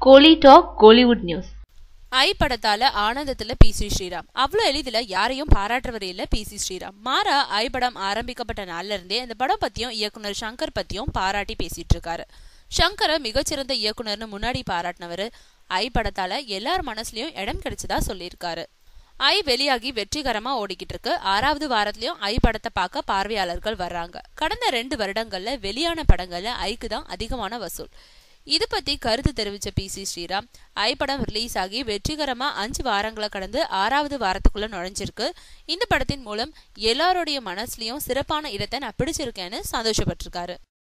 கோலி talk Kollywood news I படத்தால ஆனந்தத்துல P C Sriram அவ்வளவு எளிதில யாரையும் பாராட்டுறவர் இல்ல பி சி ஸ்ரீராம் மாறா ஐ படம் ஆரம்பிக்கப்பட்ட நாள்ல இருந்தே அந்த படம் பத்தியும் இயக்குனர் சங்கர் பத்தியும் பாராட்டி பேசிட்டு இருக்காரு சங்கரை மிகச்சிறந்த இயக்குனர்னு முன்னாடி பாராட்டினவர் ஐ படத்தால எல்லார் மனசுலயும் இடம் கிடைச்சதா சொல்லியிருக்காரு ஐ வெளியாகி வெற்றிகரமா ஓடிக்கிட்டு இருக்கு ஆறாவது வாரத்திலயும் ஐ படத்தை பார்க்க பார்வையாளர்கள் வர்றாங்க கடந்த ரெண்டு வருடங்கள்ல வெளியான படங்கள்ல ஐக்கு தான் அதிகமான வசூல் இது பத்தி கருத்து தெரிவிச்ச பி சி ஸ்ரீராம் ஐ படம் ரிலீஸ் ஆகி வெற்றிகரமா அஞ்சு வாரங்களை கடந்து ஆறாவது வாரத்துக்குள்ள நுழைஞ்சிருக்கு இந்த படத்தின் மூலம் எல்லாருடைய மனசுலயும் சிறப்பான இடத்தை நான் பிடிச்சிருக்கேன்னு சந்தோஷப்பட்டிருக்காரு